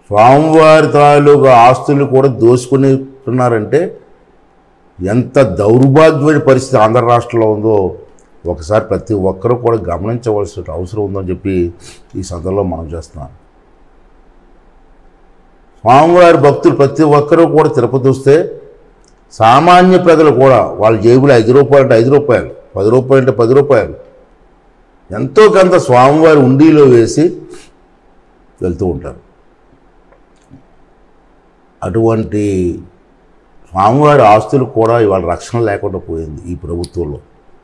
స్వామివారి తాలూకు ఆస్తులు కూడా దోసుకునేస్తున్నారంటే ఎంత దౌర్భాగ్యమైన పరిస్థితి ఆంధ్ర రాష్ట్రంలో ఉందో ఒకసారి ప్రతి ఒక్కరూ కూడా గమనించవలసిన అవసరం ఉందని చెప్పి ఈ సందర్భంలో మనం చేస్తున్నాం స్వామివారి భక్తులు ప్రతి ఒక్కరూ కూడా తిరుపతి వస్తే సామాన్య ప్రజలు కూడా వాళ్ళ జేబులో ఐదు రూపాయలు అంటే ఐదు రూపాయలు పది రూపాయలు అంటే పది రూపాయలు ఎంతో కొంత స్వామివారి ఉండిలో వేసి వెళ్తూ ఉంటారు అటువంటి స్వామివారి ఆస్తులు కూడా ఇవాళ రక్షణ లేకుండా పోయింది ఈ ప్రభుత్వంలో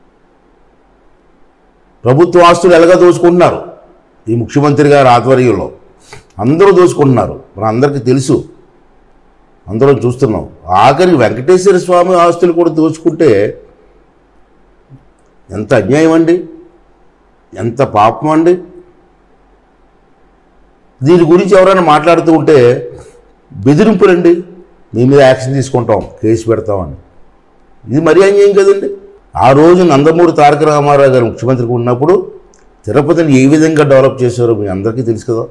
ప్రభుత్వ ఆస్తులు ఎలాగ దోచుకుంటున్నారు ఈ ముఖ్యమంత్రి గారి ఆధ్వర్యంలో అందరూ దోచుకుంటున్నారు మన అందరికీ తెలుసు అందరం చూస్తున్నాం ఆఖరికి వెంకటేశ్వర స్వామి ఆస్తులు కూడా దోచుకుంటే ఎంత అన్యాయం అండి ఎంత పాపం అండి దీని గురించి ఎవరైనా మాట్లాడుతూ ఉంటే బెదిరింపులండి మీ మీద యాక్షన్ తీసుకుంటాం కేసు పెడతామని ఇది మరీ అన్యాయం కదండి ఆ రోజు నందమూరి తారక రామారావు గారు ముఖ్యమంత్రిగా ఉన్నప్పుడు తిరుపతిని ఏ విధంగా డెవలప్ చేశారో మీ అందరికీ తెలుసు కదా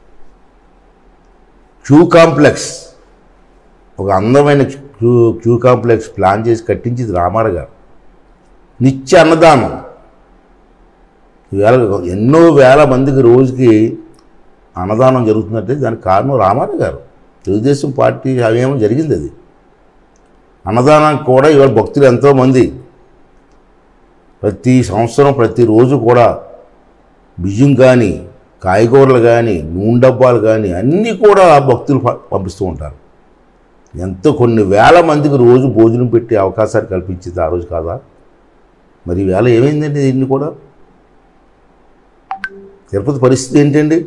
క్యూ కాంప్లెక్స్ ఒక అందమైన క్యూ క్యూ కాంప్లెక్స్ ప్లాన్ చేసి కట్టించింది రామారావు గారు నిత్య అన్నదానం ఈవేళ ఎన్నో వేల మందికి రోజుకి అన్నదానం జరుగుతుందంటే దానికి కారణం రామారావు గారు తెలుగుదేశం పార్టీ అవేమో జరిగింది అది అన్నదానానికి కూడా ఇవాళ భక్తులు ఎంతోమంది ప్రతి సంవత్సరం ప్రతిరోజు కూడా బియ్యం కానీ కాయగూరలు కానీ నూనె డబ్బాలు కానీ అన్నీ కూడా భక్తులు ప- పంపిస్తూ ఉంటారు ఎంతో కొన్ని వేల మందికి రోజు భోజనం పెట్టే అవకాశాలు కల్పించింది ఆ రోజు కాదా మరి ఈవేళ ఏమైందండి దీన్ని కూడా తిరుపతి పరిస్థితి ఏంటండి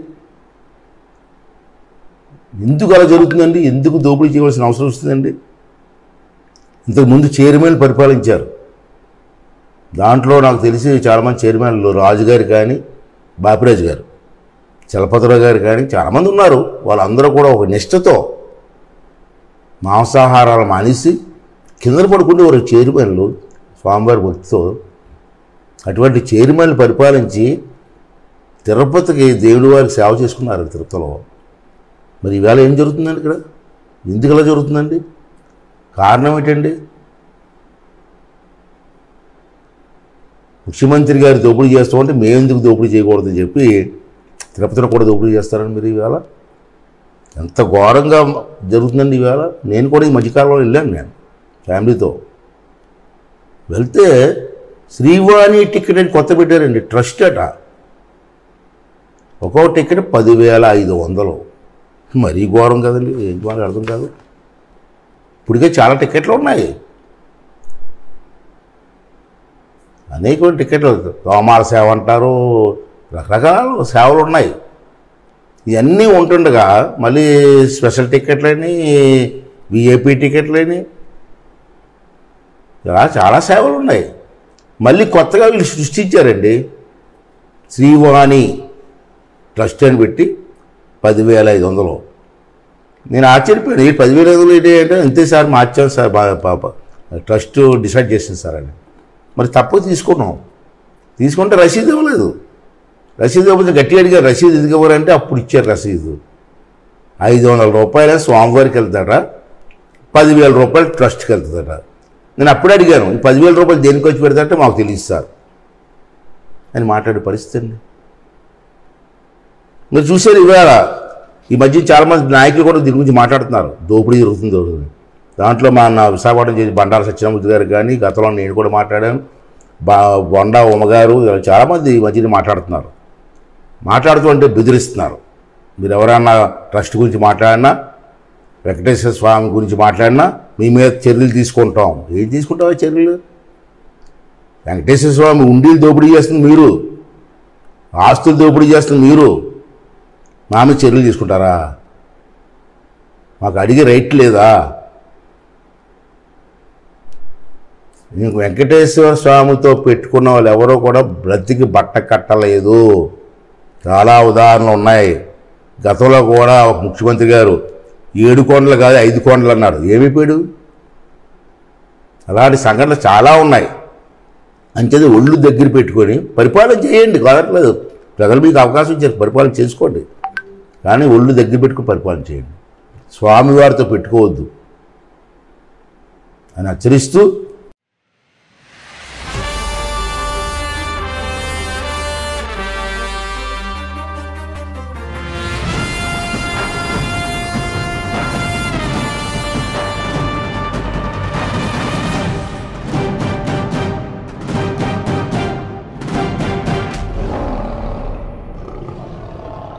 ఎందుకు అలా జరుగుతుందండి ఎందుకు దోపిడీ చేయవలసిన అవసరం వస్తుందండి ఇంతకుముందు చైర్మన్ పరిపాలించారు దాంట్లో నాకు తెలిసి చాలామంది చైర్మన్లు రాజుగారు కానీ బాపిరాజు గారు చలపతిరావు గారు కానీ చాలామంది ఉన్నారు వాళ్ళందరూ కూడా ఒక నిష్టతో మాంసాహారాలు మానేసి కింద పడుకుంటే వారు చైర్మన్లు స్వామివారి భక్తితో అటువంటి చైర్మన్లు పరిపాలించి తిరుపతికి దేవుడి వారికి సేవ చేసుకున్నారు తిరుపతిలో మరి ఈవేళ ఏం జరుగుతుందండి ఇక్కడ ఎందుకు ఇలా జరుగుతుందండి కారణం ఏంటండి ముఖ్యమంత్రి గారు దోపిడీ చేస్తామంటే మేము ఎందుకు దోపిడీ చేయకూడదని చెప్పి తిరుపతిలో కూడా దోపిడీ చేస్తారని మీరు ఈవేళ ఎంత ఘోరంగా జరుగుతుందండి ఈవేళ నేను కూడా ఈ మధ్యకాలంలో వెళ్ళాను నేను ఫ్యామిలీతో వెళ్తే శ్రీవాణి టికెట్ అని కొత్త పెట్టారండి ట్రస్ట్ అట ఒక్కో టికెట్ పదివేల ఐదు వందలు మరీ ఘోరం కదండి ఏం వాళ్ళకి అర్థం కాదు ఇప్పటికే చాలా టికెట్లు ఉన్నాయి అనేక టికెట్లు తోమాల సేవ అంటారు రకరకాల సేవలు ఉన్నాయి ఇవన్నీ ఉంటుండగా మళ్ళీ స్పెషల్ టికెట్లని విఐపి టికెట్లని ఇలా చాలా సేవలు ఉన్నాయి మళ్ళీ కొత్తగా వీళ్ళు సృష్టించారండి శ్రీవాణి ట్రస్ట్ అని పెట్టి పదివేల ఐదు వందలు నేను ఆశ్చర్యపోయాను ఈ పదివేల ఐదు వందలు ఏంటి అంటే అంతే సార్ మార్చాం సార్ బా పాప ట్రస్ట్ డిసైడ్ చేసింది సార్ అని మరి తప్పు తీసుకున్నాం తీసుకుంటే రసీదు ఇవ్వలేదు రసీదు ఇవ్వకపోతే గట్టిగా అడిగారు రసీదు ఎందుకు ఇవ్వరంటే అప్పుడు ఇచ్చారు రసీదు ఐదు వందల రూపాయల స్వామివారికి వెళ్తాడ పదివేల రూపాయలు ట్రస్ట్కి వెళ్తుందట నేను అప్పుడు అడిగాను ఈ పదివేల రూపాయలు దేనికి వచ్చి పెడతారంటే మాకు తెలియదు సార్ అని మాట్లాడే పరిస్థితి అండి మీరు చూసారు ఇవాళ ఈ మధ్య చాలామంది నాయకులు కూడా దీని గురించి మాట్లాడుతున్నారు దోపిడీ జరుగుతుంది దోపిడీ దాంట్లో మా నా విశాఖపట్నం చేసి బండారు సత్యనామూర్తి గారు కానీ గతంలో నేను కూడా మాట్లాడాను బా బొండా ఉమ్మగారు ఇలా చాలామంది ఈ మధ్యన మాట్లాడుతున్నారు మాట్లాడుతూ అంటే బెదిరిస్తున్నారు మీరు ఎవరన్నా ట్రస్ట్ గురించి మాట్లాడినా వెంకటేశ్వర స్వామి గురించి మాట్లాడినా మీ మీద చర్యలు తీసుకుంటాం ఏం తీసుకుంటావా చర్యలు వెంకటేశ్వర స్వామి ఉండీలు దోపిడీ చేస్తుంది మీరు ఆస్తులు దోపిడీ చేస్తుంది మీరు మా మీద చర్యలు తీసుకుంటారా మాకు అడిగే రైట్ లేదా నీకు వెంకటేశ్వర స్వామితో పెట్టుకున్న వాళ్ళు ఎవరో కూడా బ్రతికి బట్ట కట్టలేదు చాలా ఉదాహరణలు ఉన్నాయి గతంలో కూడా ఒక ముఖ్యమంత్రి గారు ఏడు కొండలు కాదు ఐదు కొండలు అన్నాడు ఏమైపోయాడు అలాంటి సంఘటనలు చాలా ఉన్నాయి అంచేది ఒళ్ళు దగ్గర పెట్టుకొని పరిపాలన చేయండి కాదట్లేదు ప్రజలు మీకు అవకాశం ఇచ్చారు పరిపాలన చేసుకోండి కానీ ఒళ్ళు దగ్గర పెట్టుకుని పరిపాలన చేయండి స్వామివారితో పెట్టుకోవద్దు అని హెచ్చరిస్తూ